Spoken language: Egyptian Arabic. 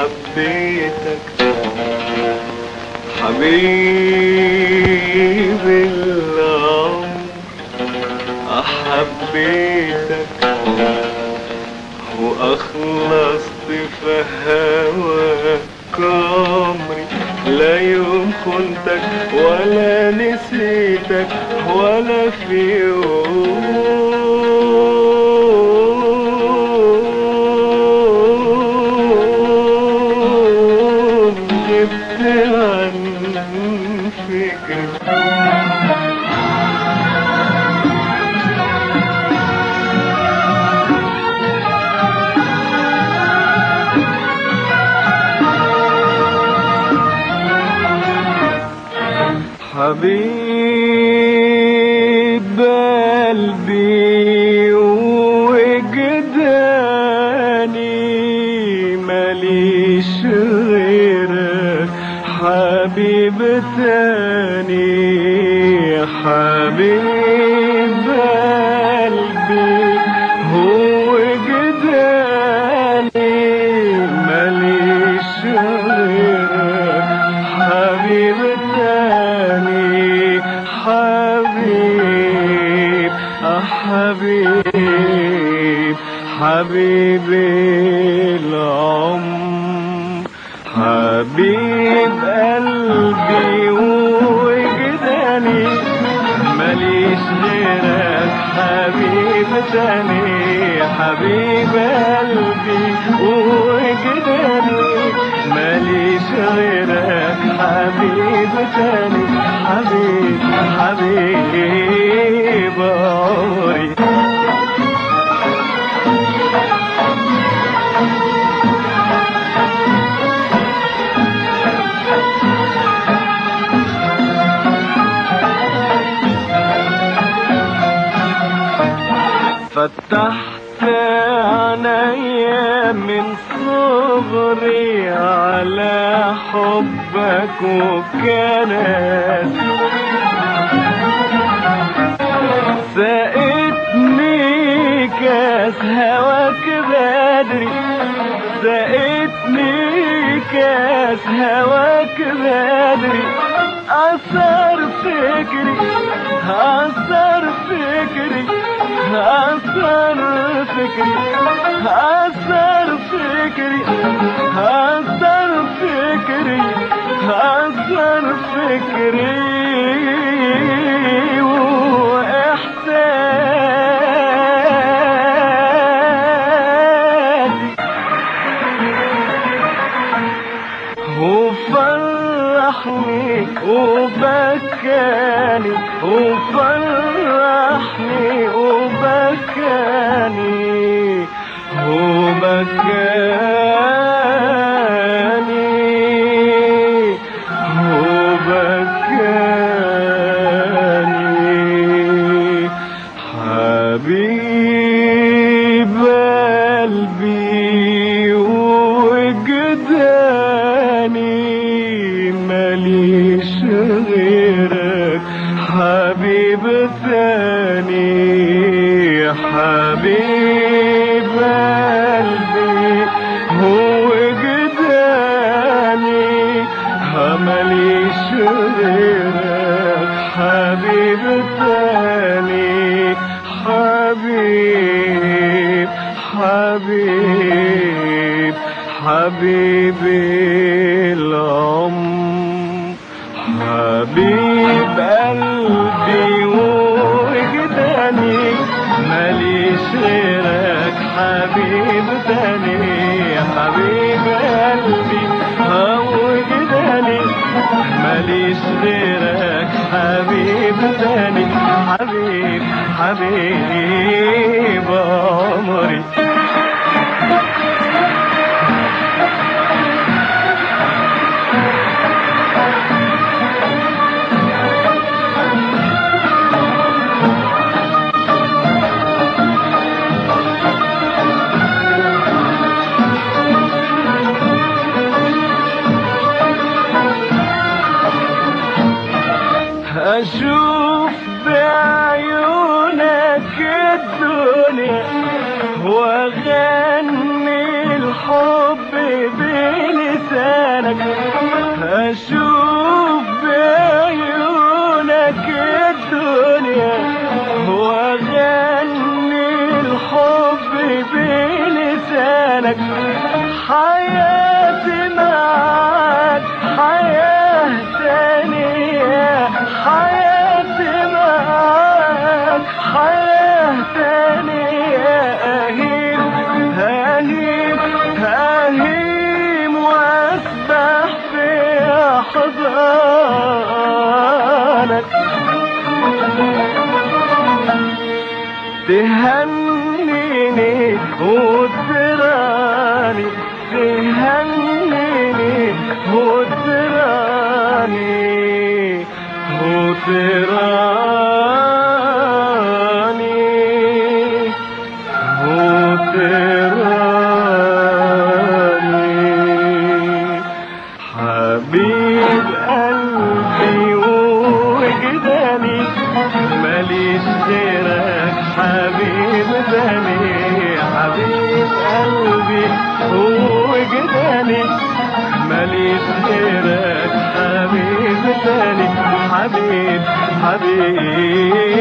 حبيتك حبيبي العمر حبيتك وأخلصت في هواك عمري لا يوم خنتك ولا نسيتك ولا في يوم غبت عن فكري حبيب قلبي وجداني ماليش غيرك حبيب تاني حبيب قلبي هو جداني ماليش غيرك حبيب تاني حبيب آه حبيب حبيبي العمر حبيب قلبي وجداني ماليش غيرك حبيب تاني حبيب قلبي وجداني ماليش غيرك حبيب تاني حبيب حبيب عمري فتحت عينيا من صغري على حبك وكانت سقتني كاس هواك بدري سقتني كاس هواك بدري أثر فكري أثر فكري أثر فكري أثر فكري أثر فكري أثر فكري وإحساسي وفرحني وبكاني وفرحني وبكاني وبكاني وبكاني حبيب قلبي وجداني ماليش غيرك حبيب ثاني حبيب قلبي هو جداني ماليش غيرك حبيب ثاني حبيب حبيب حبيبي العمر حبيب قلبي وجداني ماليش غيرك حبيب تاني حبيب قلبي وجداني ماليش غيرك حبيب تاني حبيب حبيب عمري أشوف بعيونك الدنيا وأغني الحب بين بلسانك اشوف بعيونك الدنيا واغني الحب بلسانك حياتي معاك حياة تانية حياتي معاك حياة تانية أهيم ههيم ههيم وأسبح في حضانك تهنيني وتراني تهنيني وتراني وتراني وتراني حبيب قلبي وجداني ماليش غيرك حبيب تاني حبيب قلبي وجداني ماليش غيرك حبيب تاني حبيب حبيب